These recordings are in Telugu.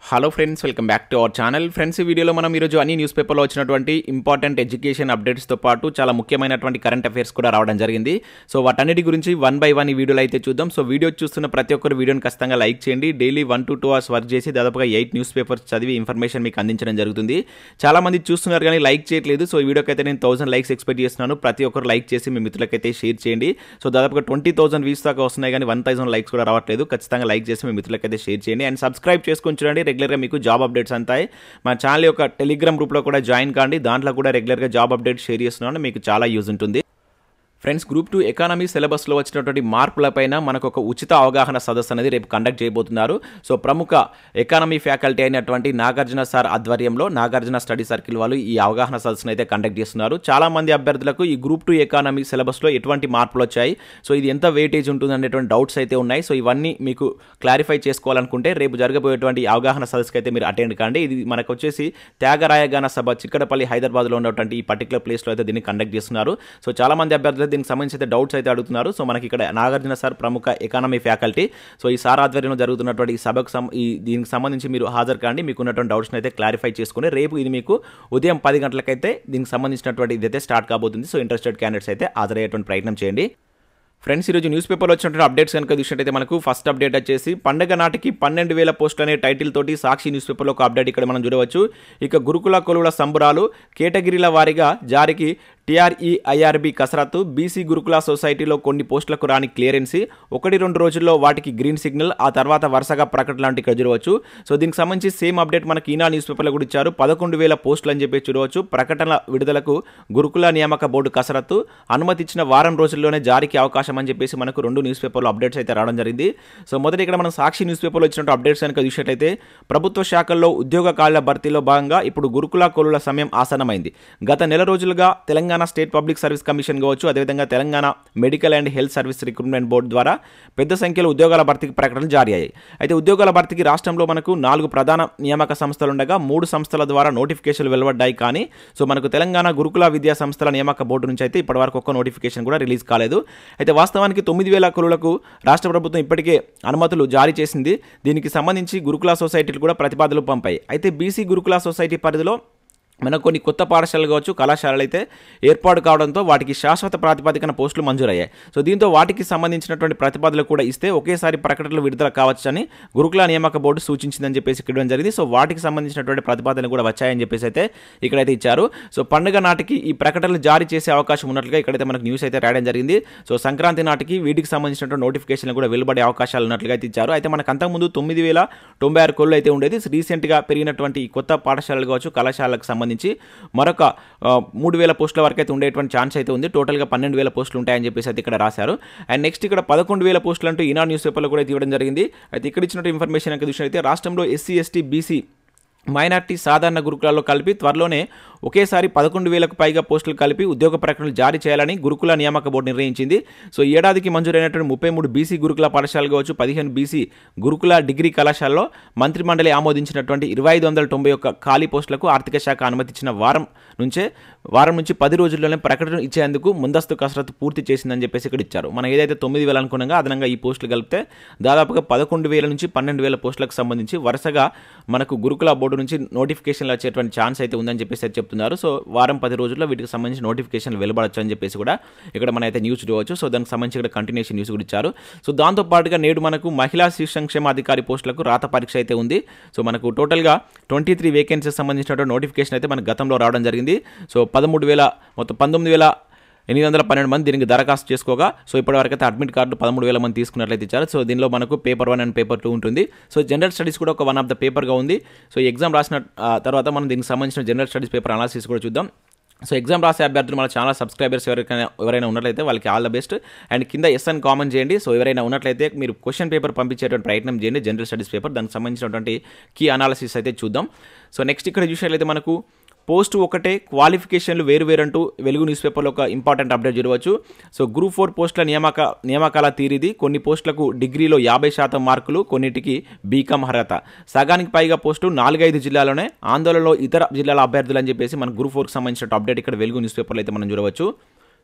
hello friends welcome back to our channel friends ఈ వీడియోలో మనం ఈరోజు అన్ని న్యూస్ పేపర్లో వచ్చినటువంటి ఇంపార్టెంట్ ఎడ్యుకేషన్ అప్డేట్స్తో పాటు చాలా ముఖ్యమైనటువంటి కరెంట్ అఫైర్స్ కూడా రావడం జరిగింది సో వాటన్నిటి గురించి వన్ బై వన్ ఈ వీడియోలో అయితే చూద్దాం సో వీడియో చూస్తున్న ప్రతి ఒక్కరు వీడియోని ఖచ్చితంగా లైక్ చేయండి daily one to two hours work చేసి దాదాపుగా ఎయిట్ న్యూస్ పేపర్స్ చదివి ఇన్ఫర్మేషన్ మీకు అందించడం జరుగుతుంది చాలా మంది చూస్తున్నారు కానీ లైక్ చేయట్లేదు సో ఈ వీడియోకి అయితే నేను థౌసండ్ లైక్స్ ఎక్స్పెక్ట్ చేస్తున్నాను ప్రతి ఒక్కరు లైక్ చేసి మీ మిత్రులకైతే షేర్ చేయండి సో దాదాపుగా ట్వంటీ థౌసండ్ వ్యూస్ దాకా వస్తున్నాయి కానీ వన్ థౌసండ్ లైక్స్ కూడా రావట్లేదు ఖచ్చితంగా లైక్ చేసి మీ మిత్రులకైతే షేర్ చేయండి అండ్ సబ్స్క్రైబ్ చేసుకొని చూడండి రెగ్యులర్గా మీకు జాబ్ అప్డేట్స్ అంతాయి మా ఛానల్ యొక్క టెలిగ్రామ్ గ్రూప్లో కూడా జాయిన్ కాండి దాంట్లో కూడా రెగ్యులర్గా జాబ్ అప్డేట్స్ షేర్ చేస్తున్నాను మీకు చాలా యూజ్ ఉంటుంది ఫ్రెండ్స్ గ్రూప్ టూ ఎకానమీ సిలబస్లో వచ్చినటువంటి మార్పులపైన మనకు ఒక ఉచిత అవగాహన సదస్సు అనేది రేపు కండక్ట్ చేయబోతున్నారు సో ప్రముఖ ఎకానమీ ఫ్యాకల్టీ అయినటువంటి నాగార్జున సార్ ఆధ్వర్యంలో నాగార్జున స్టడీ సర్కిల్ వాళ్ళు ఈ అవగాహన సదస్సును అయితే కండక్ట్ చేస్తున్నారు చాలా మంది అభ్యర్థులకు ఈ గ్రూప్ టూ ఎకానమీ సిలబస్లో ఎటువంటి మార్పులు వచ్చాయి సో ఇది ఎంత వెయిటేజ్ ఉంటుంది అనేటువంటి డౌట్స్ అయితే ఉన్నాయి సో ఇవన్నీ మీకు క్లారిఫై చేసుకోవాలనుకుంటే రేపు జరగబోయేటువంటి ఈ అవగాహన సదస్సుకి అయితే మీరు అటెండ్ కాండి ఇది మనకు వచ్చేసి త్యాగరాయగాన సభ చిక్కడపల్లి హైదరాబాద్లో ఉన్నటువంటి ఈ పర్టికులర్ ప్లేస్లో అయితే దీన్ని కండక్ట్ చేస్తున్నారు సో చాలా మంది అభ్యర్థులు దీనికి సంబంధించి అయితే డౌట్స్ అయితే అడుగుతున్నారు సో మనకి ఇక్కడ నాగార్జున సార్ ప్రముఖ ఎకానమీ ఫ్యాకల్టీ సో ఈ సార్ ఆధ్వర్యంలో జరుగుతున్నటువంటి ఈ సభకు సం ఈ దీనికి సంబంధించి మీరు హాజరు కాండి మీకు ఉన్నటువంటి డౌట్స్ని అయితే క్లారిఫై చేసుకుని రేపు ఇది మీకు ఉదయం పది గంటలకైతే దీనికి సంబంధించినటువంటి ఇదైతే స్టార్ట్ కాబోతుంది సో ఇంట్రెస్టెడ్ క్యాండిడేట్స్ అయితే హాజరయ్యేటువంటి ప్రయత్నం చేయండి ఫ్రెండ్స్ ఈరోజు న్యూస్ పేపర్లో వచ్చినటువంటి అప్డేట్స్ కనుక చూసినట్టయితే మనకు ఫస్ట్ అప్డేట్ వచ్చేసి పండగ నాటికి పన్నెండు వేల పోస్టులు అనే టైటిల్ తోటి సాక్షి న్యూస్ పేపర్లో ఒక అప్డేట్ ఇక్కడ మనం చూడవచ్చు ఇక గురుకుల కొలువుల సంబురాలు కేటగిరీల వారీగా జారికి టీఆర్ఈ ఐఆర్బి కసరత్తు బీసీ గురుకుల సొసైటీలో కొన్ని పోస్టులకు రాని క్లియరెన్సీ ఒకటి రెండు రోజుల్లో వాటికి గ్రీన్ సిగ్నల్ ఆ తర్వాత వరుసగా ప్రకటన లాంటి ఇక్కడ చూడవచ్చు సో దీనికి సంబంధించి సేమ్ అప్డేట్ మనకి ఈనా న్యూస్ పేపర్లో కూడా ఇచ్చారు పదకొండు వేల పోస్టులు అని చెప్పి చూడవచ్చు ప్రకటన విడుదలకు గురుకుల నియామక బోర్డు కసరత్తు అనుమతి ఇచ్చిన వారం రోజుల్లోనే జారీకి అవకాశం అని చెప్పేసి మనకు రెండు న్యూస్ పేపర్లో అప్డేట్స్ అయితే రావడం జరిగింది సో మొదటి ఇక్కడ మనం సాక్షి న్యూస్ పేపర్లో వచ్చినట్టు అప్డేట్స్ కనుక చూసినట్లయితే ప్రభుత్వ శాఖల్లో ఉద్యోగ ఖాళీల భర్తీలో భాగంగా ఇప్పుడు గురుకుల కొలుల సమయం ఆసనమైంది గత నెల రోజులుగా Telangana state public service commission కావచ్చు అదేవిధంగా Telangana medical and health service recruitment board ద్వారా పెద్ద సంఖ్యలో ఉద్యోగాల భర్తీకి ప్రకటనలు జారీ అయ్యాయి అయితే ఉద్యోగాల భర్తీకి రాష్ట్రంలో మనకు నాలుగు ప్రధాన నియామక సంస్థలు ఉండగా మూడు సంస్థల ద్వారా నోటిఫికేషన్లు వెలువడ్డాయి కానీ సో మనకు తెలంగాణ గురుకుల విద్యా సంస్థల నియామక బోర్డు నుంచి అయితే ఇప్పటివరకు ఒక్క నోటిఫికేషన్ కూడా రిలీజ్ కాలేదు అయితే వాస్తవానికి తొమ్మిది వేల కులులకు రాష్ట్ర ప్రభుత్వం ఇప్పటికే అనుమతులు జారీ చేసింది దీనికి సంబంధించి గురుకుల సొసైటీలు కూడా ప్రతిపాదనలు పంపాయి అయితే బీసీ గురుకుల సొసైటీ పరిధిలో మనకు కొన్ని కొత్త పాఠశాలలు కావచ్చు కళాశాలలు అయితే ఏర్పాటు కావడంతో వాటికి శాశ్వత ప్రాతిపదికన పోస్టులు మంజూరయ్యాయి సో దీంతో వాటికి సంబంధించినటువంటి ప్రతిపాదనలు కూడా ఇస్తే ఒకేసారి ప్రకటనలు విడుదల కావచ్చని గురుకుల నియామక బోర్డు సూచించిందని చెప్పేసి ఇవ్వడం జరిగింది సో వాటికి సంబంధించినటువంటి ప్రతిపాదనలు కూడా వచ్చాయని చెప్పేసి అయితే ఇక్కడైతే ఇచ్చారు సో పండుగ నాటికి ఈ ప్రకటనలు జారీ చేసే అవకాశం ఉన్నట్లుగా ఇక్కడైతే మనకు న్యూస్ అయితే రాయడం జరిగింది సో సంక్రాంతి నాటికి వీటికి సంబంధించినటువంటి నోటిఫికేషన్లు కూడా వెలువడే అవకాశాలు ఉన్నట్లుగా అయితే ఇచ్చారు అయితే మనకు అంతకుముందు తొమ్మిది వేల తొంభై ఆరు కోళ్ళు అయితే ఉండేది రీసెంట్గా పెరిగినటువంటి ఈ కొత్త పాఠశాలలు కావచ్చు కళాశాలకు సంబంధించి మరొక ఆ, మూడు వేల పోస్టుల వరకు అయితే ఉండేటువంటి ఛాన్స్ అయితే ఉంది టోటల్గా పన్నెండు వేల పోస్టులు ఉంటాయని చెప్పేసి అయితే ఇక్కడ రాశారు అండ్ నెక్స్ట్ ఇక్కడ పదకొండు వేల పోస్టులు అంటూ ఈనాడు న్యూస్ పేపర్లో కూడా అయితే ఇవ్వడం జరిగింది అయితే ఇక్కడ ఇచ్చినట్టు ఇన్ఫర్మేషన్ కనుక చూసినట్లయితే రాష్ట్రంలో ఎస్సీ ఎస్టీ బీసీ మైనార్టీ సాధారణ గురుకులాల్లో కలిపి త్వరలోనే ఒకేసారి పదకొండు వేలకు పైగా పోస్టులు కలిపి ఉద్యోగ ప్రకటనలు జారీ చేయాలని గురుకుల నియామక బోర్డు నిర్ణయించింది సో ఈ ఏడాదికి మంజూరైనటువంటి ముప్పై మూడు బీసీ గురుకుల పాఠశాలలు కావచ్చు పదిహేను బీసీ గురుకుల డిగ్రీ కళాశాలలో మంత్రిమండలి ఆమోదించినటువంటి ఇరవై ఐదు వందల తొంభై ఒక్క ఖాళీ పోస్టులకు ఆర్థిక శాఖ అనుమతించిన వారం నుంచే వారం నుంచి పది రోజుల్లోనే ప్రకటన ఇచ్చేందుకు ముందస్తు కసరత్తు పూర్తి చేసిందని చెప్పేసి ఇక్కడ ఇచ్చారు మనం ఏదైతే తొమ్మిది వేలు అనుకున్నాగా అదనంగా ఈ పోస్టులు కలిపితే దాదాపుగా పదకొండు వేల నుంచి పన్నెండు వేల పోస్టులకు సంబంధించి వరుసగా మనకు గురుకుల బోర్డు నుంచి నోటిఫికేషన్లు వచ్చేటువంటి ఛాన్స్ అయితే ఉందని చెప్పేసి అయితే చెప్తున్నారు సో వారం పది రోజుల్లో వీటికి సంబంధించి నోటిఫికేషన్లు వెలువడచ్చు అని చెప్పేసి కూడా ఇక్కడ మన అయితే న్యూస్ చూడవచ్చు సో దానికి సంబంధించి ఇక్కడ కంటిన్యూషన్ న్యూస్ కూడా ఇచ్చారు సో దాంతో పాటుగా నేడు మనకు మహిళా శిశు సంక్షేమ అధికారి పోస్టులకు రాత పరీక్ష అయితే ఉంది సో మనకు టోటల్గా ట్వంటీ త్రీ వేకెన్సీస్ సంబంధించినటువంటి నోటిఫికేషన్ అయితే మనకు గతంలో రావడం జరిగింది సో పదమూడు వేల మొత్తం పంతొమ్మిది వేల ఎనిమిది వందల పన్నెండు మంది దీనికి దరఖాస్తు చేసుకోగా సో ఇప్పటివరకు అయితే అడ్మిట్ కార్డు పదమూడు వేల మంది తీసుకున్నట్లయితే ఇచ్చారు సో దీనిలో మనకు paper one and paper two ఉంటుంది సో జనరల్ స్టడీస్ కూడా ఒక వన్ ఆఫ్ ద పేపర్గా ఉంది సో ఎగ్జామ్ రాసిన ఆ, తర్వాత మనం దీనికి సంబంధించిన జనరల్ స్టడీస్ పేపర్ అనాలిసిస్ కూడా చూద్దాం సో ఎగ్జామ్ రాసే అభ్యర్థులు మన ఛానల్ సబ్స్క్రైబర్స్ ఎవరికైనా ఎవరైనా ఉన్నట్లయితే వాళ్ళకి ఆల్ ద బెస్ట్ అండ్ కింద ఎస్ అని కామెంట్ చేయండి సో ఎవరైనా ఉన్నట్లయితే మీరు క్వశ్చన్ పేపర్ పంపించేటువంటి ప్రయత్నం చేయండి జనరల్ స్టడీస్ పేపర్ దానికి సంబంధించినటువంటి కీ అనాలిసిస్ అయితే చూద్దాం సో నెక్స్ట్ ఇక్కడ చూసినట్లయితే మనకు పోస్ట్ ఒకటే క్వాలిఫికేషన్లు వేరు వేరంటూ వెలుగు న్యూస్ పేపర్లో ఒక ఇంపార్టెంట్ అప్డేట్ చూడవచ్చు సో గ్రూప్ ఫోర్ పోస్టుల నియామక నియామకాల తీరిది కొన్ని పోస్టులకు డిగ్రీలో యాభై శాతం మార్కులు కొన్నిటికి బీకామ్ అర్హత సగానికి పైగా పోస్టు నాలుగైదు జిల్లాలోనే ఆందోళనలో ఇతర జిల్లాల అభ్యర్థులు అని చెప్పేసి మన గ్రూప్ ఫోర్కి సంబంధించిన అప్డేట్ ఇక్కడ వెలుగు న్యూస్ పేపర్లో అయితే మనం చూడవచ్చు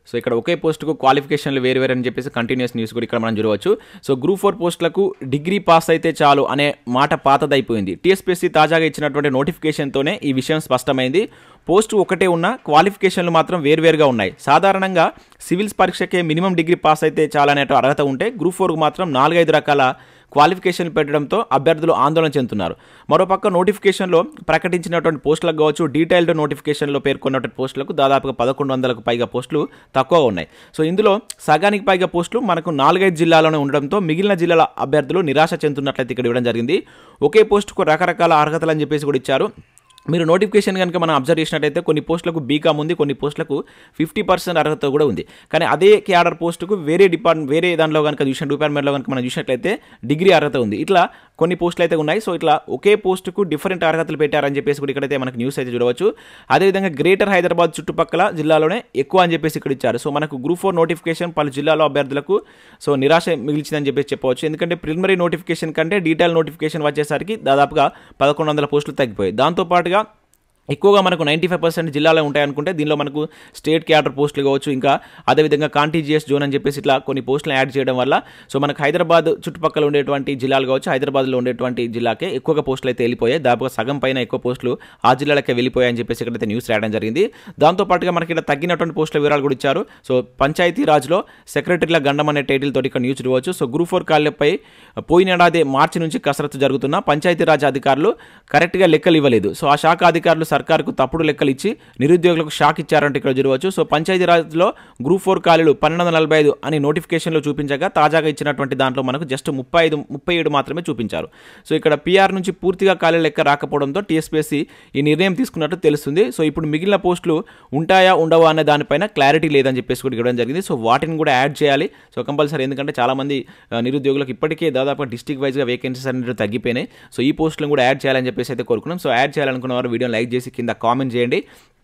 సో ఇక్కడ ఒకే పోస్టుకు క్వాలిఫికేషన్లు వేరు వేరు అని చెప్పేసి కంటిన్యూస్ న్యూస్ కూడా ఇక్కడ మనం చూడవచ్చు సో గ్రూప్ ఫోర్ పోస్టులకు డిగ్రీ పాస్ అయితే చాలు అనే మాట పాతదైపోయింది టీఎస్పీఎస్సీ తాజాగా ఇచ్చినటువంటి నోటిఫికేషన్తోనే ఈ విషయం స్పష్టమైంది పోస్టు ఒకటే ఉన్న క్వాలిఫికేషన్లు మాత్రం వేరువేరుగా ఉన్నాయి సాధారణంగా సివిల్స్ పరీక్షకే మినిమం డిగ్రీ పాస్ అయితే చాలనే అర్హత ఉంటే గ్రూప్ ఫోర్కు మాత్రం నాలుగైదు రకాల క్వాలిఫికేషన్లు పెట్టడంతో అభ్యర్థులు ఆందోళన చెందుతున్నారు మరోపక్క నోటిఫికేషన్లో ప్రకటించినటువంటి పోస్టులకు కావచ్చు డీటెయిల్డ్ నోటిఫికేషన్లో పేర్కొన్నటువంటి పోస్టులకు దాదాపుగా పదకొండు వందలకు పైగా పోస్టులు తక్కువ ఉన్నాయి సో ఇందులో సగానికి పైగా పోస్టులు మనకు నాలుగైదు జిల్లాలోనే ఉండడంతో మిగిలిన జిల్లాల అభ్యర్థులు నిరాశ చెందుతున్నట్లయితే ఇక్కడ ఇవ్వడం జరిగింది ఒకే పోస్టుకు రకరకాల అర్హతలు అని చెప్పేసి కూడా ఇచ్చారు మీరు నోటిఫికేషన్ కనుక మనం అబ్జర్వ్ చేసినట్టయితే కొన్ని పోస్టులకు బీకామ్ ఉంది కొన్ని పోస్టులకు ఫిఫ్టీ పర్సెంట్ అర్హత కూడా ఉంది కానీ అదే క్యాడర్ పోస్టుకు వేరే డిపార్ట్మెంట్ వేరే దానిలో కనుక చూసిన డిపార్ట్మెంట్లో కనుక మనం చూసినట్లయితే డిగ్రీ అర్హత ఉంది ఇట్లా కొన్ని పోస్టులు అయితే ఉన్నాయి సో ఇట్లా ఒకే పోస్టుకు డిఫరెంట్ అర్హతలు పెట్టారని చెప్పేసి కూడా ఇక్కడైతే మనకు న్యూస్ అయితే చూడవచ్చు అదేవిధంగా గ్రేటర్ హైదరాబాద్ చుట్టుపక్కల జిల్లాలోనే ఎక్కువ అని చెప్పేసి ఇక్కడ ఇచ్చారు సో మనకు గ్రూప్ ఫోర్ నోటిఫికేషన్ పలు జిల్లాలో అభ్యర్థులకు సో నిరాశ మిగిల్చిందని చెప్పేసి చెప్పవచ్చు ఎందుకంటే ప్రిలిమినరీ నోటిఫికేషన్ కంటే డీటెయిల్ నోటిఫికేషన్ వచ్చేసరికి దాదాపుగా పదకొండు వందల పోస్టులు తగ్గిపోయాయి దాంతోపాటుగా ఎక్కువగా మనకు నైంటీ ఫైవ్ పర్సెంట్ జిల్లాలో ఉంటాయనుకుంటే దీనిలో మనకు స్టేట్ క్యాడర్ పోస్టులు కావచ్చు ఇంకా అదేవిధంగా కాంటీజియస్ జోన్ అని చెప్పేసి ఇట్లా కొన్ని పోస్టులు యాడ్ చేయడం వల్ల సో మనకు హైదరాబాద్ చుట్టుపక్కల ఉండేటువంటి జిల్లాలు కావచ్చు హైదరాబాద్లో ఉండేటువంటి జిల్లాకే ఎక్కువగా పోస్టులు అయితే వెళ్ళిపోయాయి దాదాపుగా సగం పైన ఎక్కువ పోస్టులు ఆ జిల్లాలకే వెళ్ళిపోయాయని చెప్పేసి ఇక్కడైతే న్యూస్ రాయడం జరిగింది దాంతోపాటుగా మనకి ఇక్కడ తగ్గినటువంటి పోస్టుల వివరాలు కూడా ఇచ్చారు సో పంచాయతీ రాజ్లో సెక్రటరీల గండం అనే టైటిల్ తోటి ఇక్కడ న్యూస్ చూడవచ్చు సో గ్రూప్ ఫోర్ కాళ్ళపై పోయిన ఏడాది మార్చి నుంచి కసరత్తు జరుగుతున్న పంచాయతీరాజ్ అధికారులు కరెక్ట్గా లెక్కలు ఇవ్వలేదు సో ఆ శాఖ అధికారులు సర్కారుకు తప్పుడు లెక్కలు ఇచ్చి నిరుద్యోగులకు షాక్ ఇచ్చారంటే ఇక్కడ చూడవచ్చు సో పంచాయతీరాజ్లో గ్రూప్ ఫోర్ ఖాళీలు పన్నెండు వందల నలభై ఐదు అని నోటిఫికేషన్లో చూపించగా తాజాగా ఇచ్చినటువంటి దాంట్లో మనకు జస్ట్ ముప్పై ఐదు ముప్పై ఏడు మాత్రమే చూపించారు సో ఇక్కడ పీఆర్ నుంచి పూర్తిగా ఖాళీ లెక్క రాకపోవడంతో టీఎస్పీఎస్సీ ఈ నిర్ణయం తీసుకున్నట్టు తెలుస్తుంది సో ఇప్పుడు మిగిలిన పోస్టులు ఉంటాయా ఉండవా అనే దానిపైన క్లారిటీ లేదని చెప్పేసి కూడా ఇవ్వడం జరిగింది సో వాటిని కూడా యాడ్ చేయాలి సో కంపల్సరీ ఎందుకంటే చాలామంది ఆ, నిరుద్యోగులకు ఇప్పటికే దాదాపు డిస్టిక్ వైజ్గా వేకెన్సీస్ అనేవి తగ్గిపోయినాయి సో ఈ పోస్టులను కూడా యాడ్ చేయాలని చెప్పేసి అయితే కోరుకున్నాం సో యాడ్ చేయాలనుకున్న వారు వీడియోని లైక్ చేసి కింద కామెంట్ చేయండి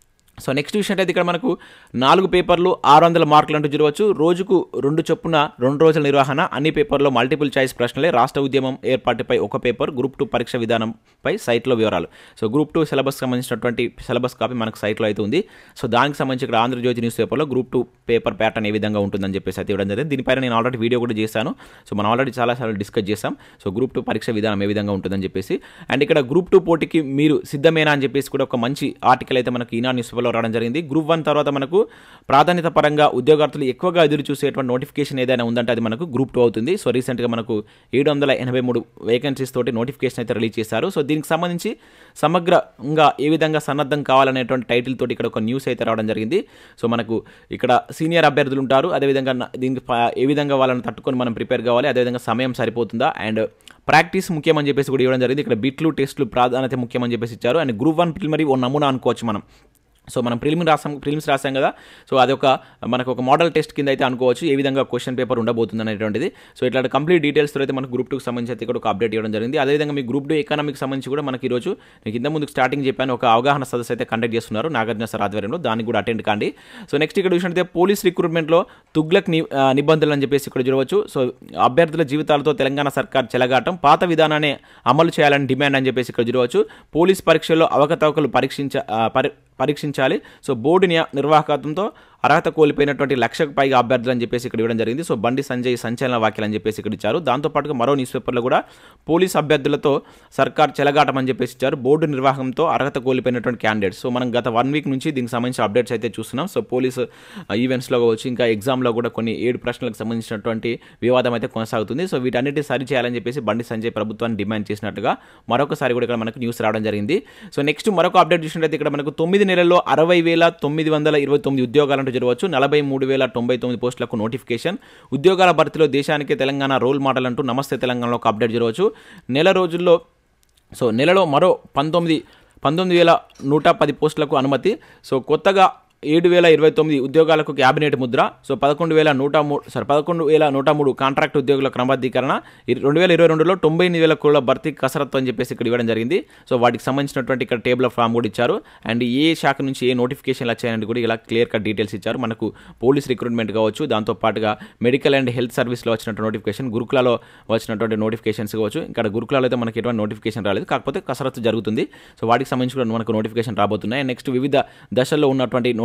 సో నెక్స్ట్ విషయం అయితే ఇక్కడ మనకు నాలుగు పేపర్లు ఆరు వందల మార్కులు అంటూ చూడవచ్చు రోజుకు రెండు చొప్పున రెండు రోజుల నిర్వహణ అన్ని పేపర్లో మల్టిపుల్ చాయిస్ ప్రశ్నలే రాష్ట్ర ఉద్యమం ఏర్పాటుపై ఒక పేపర్ గ్రూప్ టూ పరీక్ష విధానంపై సైట్లో వివరాలు సో గ్రూప్ టూ సిలబస్ సంబంధించినటువంటి సిలబస్ కాపీ మనకు సైట్లో అయితే ఉంది సో దానికి సంబంధించి ఇక్కడ ఆంధ్రజ్యోతి న్యూస్ పేపర్లో గ్రూప్ టూ పేపర్ ప్యాటర్న్ ఏ విధంగా ఉంటుందని చెప్పేసి అయితే ఇవ్వడం జరిగింది దీనిపైన నేను ఆల్రెడీ వీడియో కూడా చేశాను సో మనం ఆల్రెడీ చాలాసార్లు డిస్కస్ చేసాం సో గ్రూప్ టూ పరీక్ష విధానం ఏ విధంగా ఉంటుందని చెప్పేసి అండ్ ఇక్కడ గ్రూప్ టూ పోటీకి మీరు సిద్ధమేనా అని చెప్పేసి కూడా ఒక మంచి ఆర్టికల్ అయితే మనకి ఈనాడు న్యూస్ పేపర్లో రావడం జరిగింది గ్రూప్ వన్ తర్వాత మనకు ప్రాధాన్యత పరంగా ఉద్యోగార్థులు ఎక్కువగా ఎదురు చూసేటువంటి నోటిఫికేషన్ ఏదైనా ఉందంటే అది మనకు గ్రూప్ టూ అవుతుంది సో రీసెంట్గా మనకు ఏడు వందల ఎనభై మూడు వేకెన్సీస్ తోటి నోటిఫికేషన్ అయితే రిలీజ్ చేశారు సో దీనికి సంబంధించి సమగ్రంగా ఏ విధంగా సన్నద్ధం కావాలనేటువంటి టైటిల్ తోటి ఇక్కడ ఒక న్యూస్ అయితే రావడం జరిగింది సో మనకు ఇక్కడ సీనియర్ అభ్యర్థులు ఉంటారు అదేవిధంగా న- దీనికి ప- ఏ విధంగా వాళ్ళని తట్టుకొని మనం ప్రిపేర్ కావాలి అదేవిధంగా సమయం సరిపోతుందా అండ్ ప్రాక్టీస్ ముఖ్యమని చెప్పేసి కూడా ఇవ్వడం జరిగింది ఇక్కడ బిట్లు టెస్టులు ప్రాధాన్యత ముఖ్యమని చెప్పేసి ఇచ్చారు అండ్ గ్రూప్ వన్ ప్రిలిమరీ ఓ నమూనా అనుకోవచ్చు మనం సో మనం ప్రిలిమ్ రాసాం ప్రిలిమ్స్ రాసాం కదా సో అదొక మనకు ఒక మోడల్ టెస్ట్ కింద అయితే అనుకోవచ్చు ఏ విధంగా క్వశ్చన్ పేపర్ ఉండబోతుంది అనేటువంటిది సో ఇట్లాంటి కంప్లీట్ డీటెయిల్స్ అయితే మనకు గ్రూప్ టూకి సంబంధించి అయితే ఇక్కడ ఒక అప్డేట్ ఇవ్వడం జరిగింది అదేవిధంగా మీ గ్రూప్ టూ ఎకనామిక్ సంబంధించి కూడా మనకి ఈరోజు నేను కింద ముందుకు స్టార్టింగ్ చెప్పాను ఒక అవగాహన సదస్సు అయితే కండక్ట్ చేస్తున్నారు నాగార్జున సార్ ఆధ్వర్యంలో దానికి కూడా అటెండ్ కాండి సో నెక్స్ట్ ఇక్కడ చూసినట్లయితే పోలీస్ రిక్రూట్మెంట్లో తుగ్లక్ ని ఆ, నిబంధనలు అని చెప్పేసి ఇక్కడ చూడవచ్చు సో అభ్యర్థుల జీవితాలతో తెలంగాణ సర్కార్ చెలగాటం పాత విధానాన్ని అమలు చేయాలని డిమాండ్ అని చెప్పేసి ఇక్కడ చూడవచ్చు పోలీస్ పరీక్షల్లో అవకతవకలు పరీక్షించ ఆ, పరి పరీక్షించాలి సో బోర్డు నియా- నిర్వాహకత్వంతో అర్హత కోల్పోయినటువంటి లక్షకు పైగా అభ్యర్థులు అని చెప్పేసి ఇక్కడ ఇవ్వడం జరిగింది సో బండి సంజయ్ సంచలన వ్యాఖ్యలు అని చెప్పేసి ఇక్కడ ఇచ్చారు దాంతోపాటుగా మరో న్యూస్ పేపర్లో కూడా పోలీస్ అభ్యర్థులతో సర్కార్ చెలగాటం అని చెప్పేసి ఇచ్చారు బోర్డు నిర్వాహకంతో అర్హత కోల్పోయినటువంటి క్యాండిడేట్స్ సో మనం గత వన్ వీక్ నుంచి దీనికి సంబంధించిన అప్డేట్స్ అయితే చూస్తున్నాం సో పోలీసు ఈవెంట్స్లో కావచ్చు ఇంకా ఎగ్జామ్లో కూడా కొన్ని ఏడు ప్రశ్నలకు సంబంధించినటువంటి వివాదం అయితే కొనసాగుతుంది సో వీటన్నిటి సరి చేయాలని చెప్పేసి బండి సంజయ్ ప్రభుత్వాన్ని డిమాండ్ చేసినట్టుగా మరొకసారి కూడా ఇక్కడ మనకు న్యూస్ రావడం జరిగింది సో నెక్స్ట్ మరొక అప్డేట్ చూసినట్లయితే ఇక్కడ మనకు తొమ్మిది నెలల్లో అరవై వేల తొమ్మిది వందల ఇరవై తొమ్మిది ఉద్యోగాలంటూ జరగవచ్చు నలభై మూడు వేల తొంభై తొమ్మిది పోస్టులకు నోటిఫికేషన్ ఉద్యోగాల భర్తీలో దేశానికి తెలంగాణ రోల్ మోడల్ అంటూ నమస్తే తెలంగాణలో ఒక అప్డేట్ జరగవచ్చు నెల రోజుల్లో సో నెలలో మరో పంతొమ్మిది పంతొమ్మిది వేల నూట పది పోస్టులకు అనుమతి సో కొత్తగా ఏడు వేల ఇరవై తొమ్మిది ఉద్యోగాలకు క్యాబినెట్ ముద్ర సో పదకొండు వేల నూట మూడు సారీ పదకొండు వేల నూట మూడు కాంట్రాక్ట్ ఉద్యోగుల క్రమబద్ధీకరణ ఇర- రెండు వేల ఇరవై రెండులో తొంభై ఎనిమిది వేల కోట్ల భర్తీ కసరత్తు అని చెప్పేసి ఇక్కడ ఇవ్వడం జరిగింది సో వాటికి సంబంధించినటువంటి ఇక్కడ టేబుల్ ఆఫ్ ఫామ్ కూడా ఇచ్చారు అండ్ ఏ శాఖ నుంచి ఏ నోటిఫికేషన్లు వచ్చాయని కూడా ఇలా క్లియర్ కట్ డీటెయిల్స్ ఇచ్చారు మనకు పోలీస్ రిక్రూట్మెంట్ కావచ్చు దాంతో పాటుగా మెడికల్ అండ్ హెల్త్ సర్వీస్లో వచ్చినటువంటి నోటిఫికేషన్ గురుకులలో వచ్చినటువంటి నోటిఫికేషన్స్ కావచ్చు ఇక్కడ గురుకులలో అయితే మనకి ఎటువంటి నోటిఫికేషన్ రాలేదు కాకపోతే కసరత్తు జరుగుతుంది సో వాటికి సంబంధించి కూడా మనకు నోటిఫికేషన్ రాబోతున్నాయి నెక్స్ట్ వివిధ దశల్లో ఉన్నటువంటి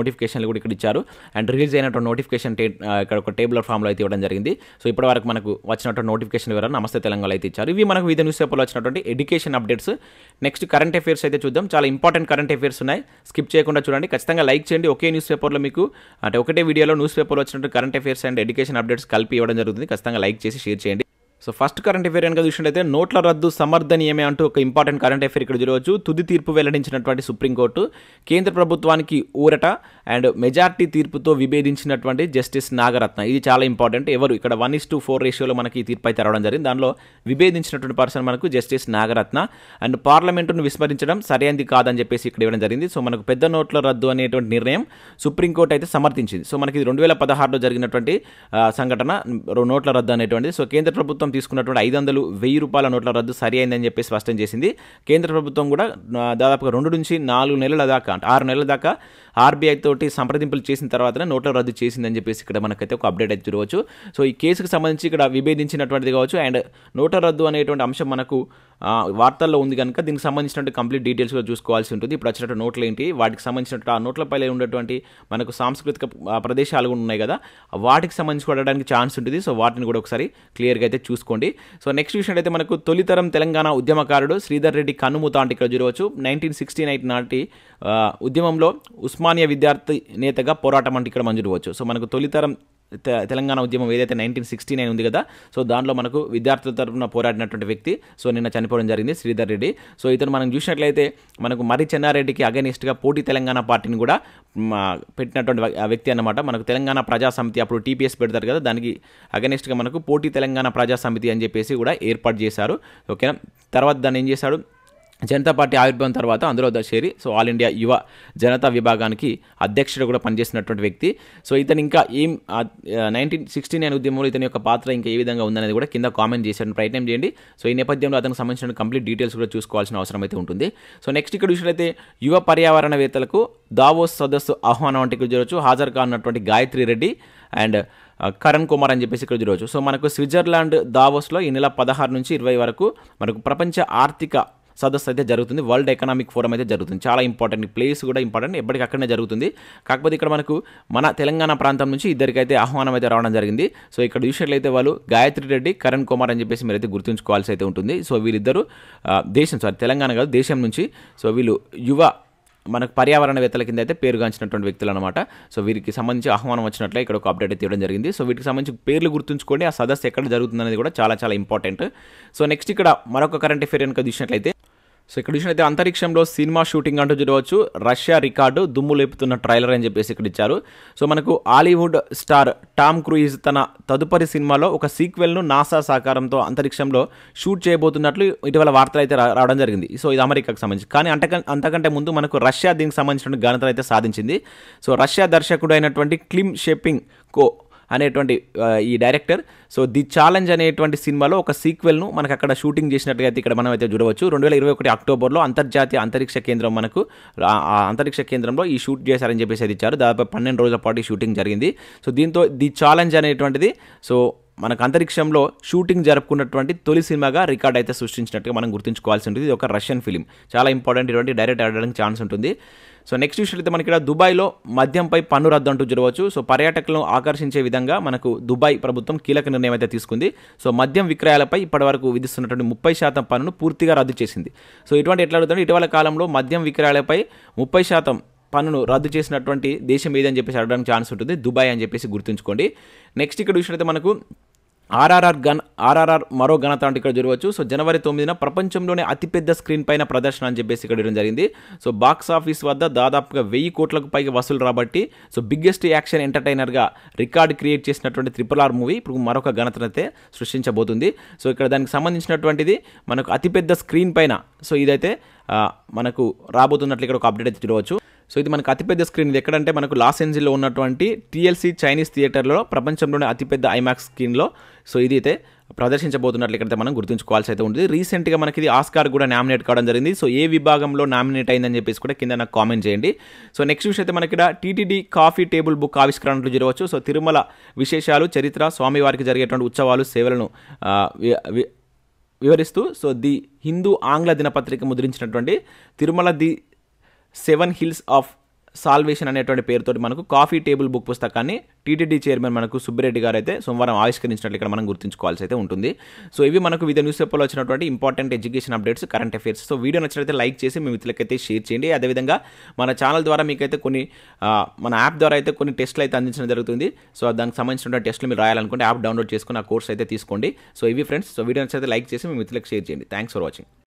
నోటిఫికేషన్లు కూడా ఇక్కడ ఇచ్చారు అండ్ రిలీజ్ అయినటువంటి నోటిఫికేషన్ టే ఆ, ఇక్కడ ఒక టేబులర్ ఫామ్లో అయితే ఇవ్వడం జరిగింది సో ఇప్పటి వరకు మనకు వచ్చినటువంటి నోటిఫికేషన్ వివరాలు నమస్తే తెలంగాణలో అయితే ఇచ్చారు ఇవి మనకు వివిధ న్యూస్ పేపర్లో వచ్చినటువంటి education updates next current affairs అయితే చూద్దాం చాలా ఇంపార్టెంట్ కరెంట్ అఫైర్స్ ఉన్నాయి స్కిప్ చేయకుండా చూడండి ఖచ్చితంగా లైక్ చేయండి ఒకే న్యూస్ పేపర్లో మీకు అంటే ఒకటే వీడియోలో న్యూస్ పేపర్లో వచ్చినట్టు current affairs and education updates కలిపి ఇవ్వడం జరుగుతుంది ఖచ్చితంగా లైక్ చేసి షేర్ చేయండి సో ఫస్ట్ కరెంట్ అఫేర్ కనుక చూసినట్లయితే నోట్ల రద్దు సమర్థనీయమే అంటూ ఒక ఇంపార్టెంట్ కరెంట్ అఫేర్ ఇక్కడ చూడవచ్చు తుది తీర్పు వెల్లడించినటువంటి సుప్రీంకోర్టు కేంద్ర ప్రభుత్వానికి ఊరట అండ్ మెజార్టీ తీర్పుతో విభేదించినటువంటి జస్టిస్ నాగరత్న ఇది చాలా ఇంపార్టెంట్ ఎవరు ఇక్కడ వన్ ఇస్ టు ఫోర్ రేషియోలో మనకి ఈ తీర్పు అయితే రావడం జరిగింది దానిలో విభేదించినటువంటి పర్సన్ మనకు జస్టిస్ నాగరత్న అండ్ పార్లమెంటును విస్మరించడం సరైనది కాదని చెప్పేసి ఇక్కడ ఇవ్వడం జరిగింది సో మనకు పెద్ద నోట్ల రద్దు అనేటువంటి నిర్ణయం సుప్రీంకోర్టు అయితే సమర్థించింది సో మనకి రెండు వేల పదహారులో జరిగినటువంటి ఆ, సంఘటన రో- నోట్ల రద్దు అనేటువంటిది సో కేంద్ర ప్రభుత్వం తీసుకున్నటువంటి ఐదు వందలు వెయ్యి రూపాయల నోట్ల రద్దు సరి అయిందని చెప్పి స్పష్టం చేసింది కేంద్ర ప్రభుత్వం కూడా ఆ, దాదాపుగా రెండు నుంచి నాలుగు నెలల దాకా అంటే ఆరు నెలల దాకా ఆర్బీఐ తోటి సంప్రదింపులు చేసిన తర్వాతనే నోట్ల రద్దు చేసిందని చెప్పేసి ఇక్కడ మనకైతే ఒక అప్డేట్ అయితే చూడవచ్చు సో ఈ కేసుకు సంబంధించి ఇక్కడ విభేదించినటువంటిది కావచ్చు అండ్ నోట్ల రద్దు అనేటువంటి అంశం మనకు ఆ, వార్తల్లో ఉంది కనుక దీనికి సంబంధించినటువంటి కంప్లీట్ డీటెయిల్స్ కూడా చూసుకోవాల్సి ఉంటుంది ఇప్పుడు వచ్చినట్టు నోట్లు ఏంటి వాటికి సంబంధించినట్టు ఆ నోట్లపై ఉండేటువంటి మనకు సాంస్కృతిక ఆ, ప్రదేశాలు కూడా ఉన్నాయి కదా వాటికి సంబంధించి కొట్టడానికి ఛాన్స్ ఉంటుంది సో వాటిని కూడా ఒకసారి క్లియర్గా అయితే చూసుకోండి సో నెక్స్ట్ విషయం అయితే మనకు తొలితరం తెలంగాణ ఉద్యమకారుడు శ్రీధర్ రెడ్డి కన్నుమూత అంటే ఇక్కడ చూడవచ్చు నైన్టీన్ సిక్స్టీ నైన్ నాటి ఆ, ఉద్యమంలో ఉస్మానియా విద్యార్థి నేతగా పోరాటం అంటే ఇక్కడ మనం చూడవచ్చు సో మనకు తొలితరం తె- తెలంగాణ ఉద్యమం ఏదైతే నైన్టీన్ సిక్స్టీ నైన్ ఉంది కదా సో దాంట్లో మనకు విద్యార్థుల తరఫున పోరాడినటువంటి వ్యక్తి సో నిన్న చనిపోవడం జరిగింది శ్రీధర్ రెడ్డి సో ఇతను మనం చూసినట్లయితే మనకు మరి చెన్నారెడ్డికి అగనిస్ట్గా పోటీ తెలంగాణ పార్టీని కూడా మ, పెట్టినటువంటి వ్య- ఆ వ్యక్తి అన్నమాట మనకు తెలంగాణ ప్రజా సమితి అప్పుడు టీపీఎస్ పెడతారు కదా దానికి అగనిస్ట్గా మనకు పోటీ తెలంగాణ ప్రజా సమితి అని చెప్పేసి కూడా ఏర్పాటు చేశారు ఓకేనా తర్వాత దాన్ని ఏం చేశాడు జనతా పార్టీ ఆవిర్భావం తర్వాత అందులో ద- చేరి సో ఆల్ ఇండియా యువ జనతా విభాగానికి అధ్యక్షుడు కూడా పనిచేసినటువంటి వ్యక్తి సో ఇతను ఇంకా ఏం నైన్టీన్ సిక్స్టీ నైన్ ఉద్యమంలో ఇతని యొక్క పాత్ర ఇంకా ఏ విధంగా ఉందనేది కూడా కింద కామెంట్ చేసే ప్రయత్నం చేయండి సో ఈ నేపథ్యంలో అతనికి సంబంధించిన కంప్లీట్ డీటెయిల్స్ కూడా చూసుకోవాల్సిన అవసరం అయితే ఉంటుంది సో నెక్స్ట్ ఇక్కడ చూసినట్లయితే యువ పర్యావరణవేత్తలకు దావోస్ సదస్సు ఆహ్వానం అంటే ఇక్కడ చూడవచ్చు హాజరు కానున్నటువంటి గాయత్రి రెడ్డి అండ్ ఆ, కరణ్ కుమార్ అని చెప్పేసి ఇక్కడ చూడవచ్చు సో మనకు స్విట్జర్లాండ్ దావోస్లో ఈ నెల పదహారు నుంచి ఇరవై వరకు మనకు ప్రపంచ ఆర్థిక సదస్సు అయితే జరుగుతుంది వరల్డ్ ఎకనామిక్ ఫోరం అయితే జరుగుతుంది చాలా ఇంపార్టెంట్ ప్లేస్ కూడా ఇంపార్టెంట్ ఎప్పటికక్కడనే జరుగుతుంది కాకపోతే ఇక్కడ మనకు మన తెలంగాణ ప్రాంతం నుంచి ఇద్దరికైతే ఆహ్వానం అయితే రావడం జరిగింది సో ఇక్కడ చూసినట్లయితే వాళ్ళు గాయత్రి రెడ్డి కరణ్ కుమార్ అని చెప్పేసి మీరైతే గుర్తుంచుకోవాల్సి అయితే ఉంటుంది సో వీరిద్దరు ఆ, దేశం సారీ తెలంగాణ కాదు దేశం నుంచి సో వీళ్ళు యువ మనకు పర్యావరణవేత్తల కింద అయితే పేరుగాంచినటువంటి వ్యక్తులు అనమాట సో వీరికి సంబంధించి ఆహ్వానం వచ్చినట్లే ఇక్కడ ఒక అప్డేట్ అయితే ఇవ్వడం జరిగింది సో వీటికి సంబంధించి పేర్లు గుర్తుంచుకోండి ఆ సదస్సు ఎక్కడ జరుగుతుందనేది కూడా చాలా చాలా ఇంపార్టెంట్ సో నెక్స్ట్ ఇక్కడ మరొక కరెంట్ అఫేర్ కనుక చూసినట్లయితే సో ఇక్కడ చూసినట్లయితే అంతరిక్షంలో సినిమా షూటింగ్ అంటూ చూడవచ్చు రష్యా రికార్డు దుమ్ము లేపుతున్న ట్రైలర్ అని చెప్పేసి ఇక్కడ ఇచ్చారు సో మనకు హాలీవుడ్ స్టార్ టామ్ క్రూయిజ్ తన తదుపరి సినిమాలో ఒక సీక్వెల్ను నాసా సహకారంతో అంతరిక్షంలో షూట్ చేయబోతున్నట్లు ఇటీవల వార్తలు అయితే రా- రావడం జరిగింది సో ఇది అమెరికాకు సంబంధించి కానీ అంతకంటే అంతకంటే ముందు మనకు రష్యా దీనికి సంబంధించిన ఘనతలు అయితే సాధించింది సో రష్యా దర్శకుడు అయినటువంటి క్లిమ్ షెపింగ్ కో అనేటువంటి ఆ, ఈ డైరెక్టర్ సో ది ఛాలెంజ్ అనేటువంటి సినిమాలో ఒక సీక్వెల్ను మనకు అక్కడ షూటింగ్ చేసినట్టుగా అయితే ఇక్కడ మనం అయితే చూడవచ్చు రెండు వేల ఇరవై ఒకటి అక్టోబర్లో అంతర్జాతీయ అంతరిక్ష కేంద్రం మనకు ఆ ఆ అంతరిక్ష కేంద్రంలో ఈ షూట్ చేశారని చెప్పేసి అది ఇచ్చారు దాదాపు పన్నెండు రోజుల పాటు ఈ షూటింగ్ జరిగింది సో దీంతో ది ఛాలెంజ్ అనేటువంటిది సో మనకు అంతరిక్షంలో షూటింగ్ జరుపుకున్నటువంటి తొలి సినిమాగా రికార్డ్ అయితే సృష్టించినట్టుగా మనం గుర్తుంచుకోవాల్సి ఉంటుంది ఇది ఒక రష్యన్ ఫిలిం చాలా ఇంపార్టెంట్ ఇటువంటి డైరెక్ట్ ఆడడానికి ఛాన్స్ ఉంటుంది సో నెక్స్ట్ చూసినట్లయితే మనకి ఇక్కడ దుబాయ్లో మద్యంపై పన్ను రద్దు అంటూ చూడవచ్చు సో పర్యాటకులను ఆకర్షించే విధంగా మనకు దుబాయ్ ప్రభుత్వం కీలక నిర్ణయం అయితే తీసుకుంది సో మద్యం విక్రయాలపై ఇప్పటివరకు విధిస్తున్నటువంటి ముప్పై శాతం పన్నును పూర్తిగా రద్దు చేసింది సో ఇటువంటి ఎట్లా అడుగుతుంది ఇటీవల కాలంలో మద్యం విక్రయాలపై ముప్పై శాతం పన్నును రద్దు చేసినటువంటి దేశం ఏదని చెప్పేసి అడగడానికి ఛాన్స్ ఉంటుంది దుబాయ్ అని చెప్పేసి గుర్తుంచుకోండి నెక్స్ట్ ఇక్కడ చూసినట్లయితే మనకు ఆర్ఆర్ఆర్ గన్ ఆర్ఆర్ఆర్ మరో ఘనత అంటే ఇక్కడ చూడవచ్చు సో జనవరి తొమ్మిదిన ప్రపంచంలోనే అతిపెద్ద స్క్రీన్ పైన ప్రదర్శన అని చెప్పేసి ఇక్కడ ఇవ్వడం జరిగింది సో బాక్స్ ఆఫీస్ వద్ద దాదాపుగా వెయ్యి కోట్లకు పైగా వసూలు రాబట్టి సో బిగ్గెస్ట్ యాక్షన్ ఎంటర్టైనర్గా రికార్డ్ క్రియేట్ చేసినటువంటి ట్రిపుల్ ఆర్ మూవీ ఇప్పుడు మరొక ఘనతనైతే సృష్టించబోతుంది సో ఇక్కడ దానికి సంబంధించినటువంటిది మనకు అతిపెద్ద స్క్రీన్ పైన సో ఇదైతే ఆ, మనకు రాబోతున్నట్లు ఇక్కడ ఒక అప్డేట్ అయితే చూడవచ్చు సో ఇది మనకు అతిపెద్ద స్క్రీన్ ఇది ఎక్కడంటే మనకు లాస్ ఏంజిల్లో ఉన్నటువంటి టీఎల్సీ చైనీస్ థియేటర్లో ప్రపంచంలోనే అతిపెద్ద ఐమాక్స్ స్క్రీన్లో సో ఇది అయితే ప్రదర్శించబోతున్నట్లు ఇక్కడైతే మనం గుర్తుంచుకోవాల్సి అయితే ఉంటుంది రీసెంట్గా మనకి ఇది ఆస్కార్ కూడా నామినేట్ కావడం జరిగింది సో ఏ విభాగంలో నామినేట్ అయిందని చెప్పేసి కూడా కింద నాకు కామెంట్ చేయండి సో నెక్స్ట్ విషయం అయితే మనకి ఇక్కడ టీటీడీ కాఫీ టేబుల్ బుక్ ఆవిష్కరణలు జరగవచ్చు సో తిరుమల విశేషాలు చరిత్ర స్వామివారికి జరిగేటువంటి ఉత్సవాలు సేవలను ఆ, వి- వి- వివరిస్తూ సో ది హిందూ ఆంగ్ల దినపత్రిక ముద్రించినటువంటి Tirumala the seven hills of salvation అనేటువంటి పేరుతోటి మనకు కాఫీ టేబుల్ బుక్ పుస్తకాన్ని టీటీడీ చైర్మన్ మనకు సుబ్బిరెడ్డి గారు అయితే సోమవారం ఆవిష్కరించినట్లు ఇక్కడ మనం గుర్తుంచుకోవాల్సి అయితే ఉంటుంది సో ఇవి మనకు వివిధ న్యూస్ పేపర్లో వచ్చినటువంటి important education updates current affairs so video నచ్చినట్లయితే లైక్ చేసి మీ మిత్రులకైతే షేర్ చేయండి అదేవిధంగా మన ఛానల్ ద్వారా మీకైతే కొన్ని ఆ, మన యాప్ ద్వారా అయితే కొన్ని టెస్ట్లు అయితే అందించడం జరుగుతుంది సో దానికి సంబంధించిన టెస్ట్లు మీరు రాయాలనుకుంటే యాప్ డౌన్లోడ్ చేసుకుని ఆ కోర్స్ అయితే తీసుకోండి సో ఇవి ఫ్రెండ్స్ సో వీడియో నచ్చితే లైక్ చేసి మీ మిత్రులకు షేర్ చేయండి థ్యాంక్స్ ఫర్ వాచింగ్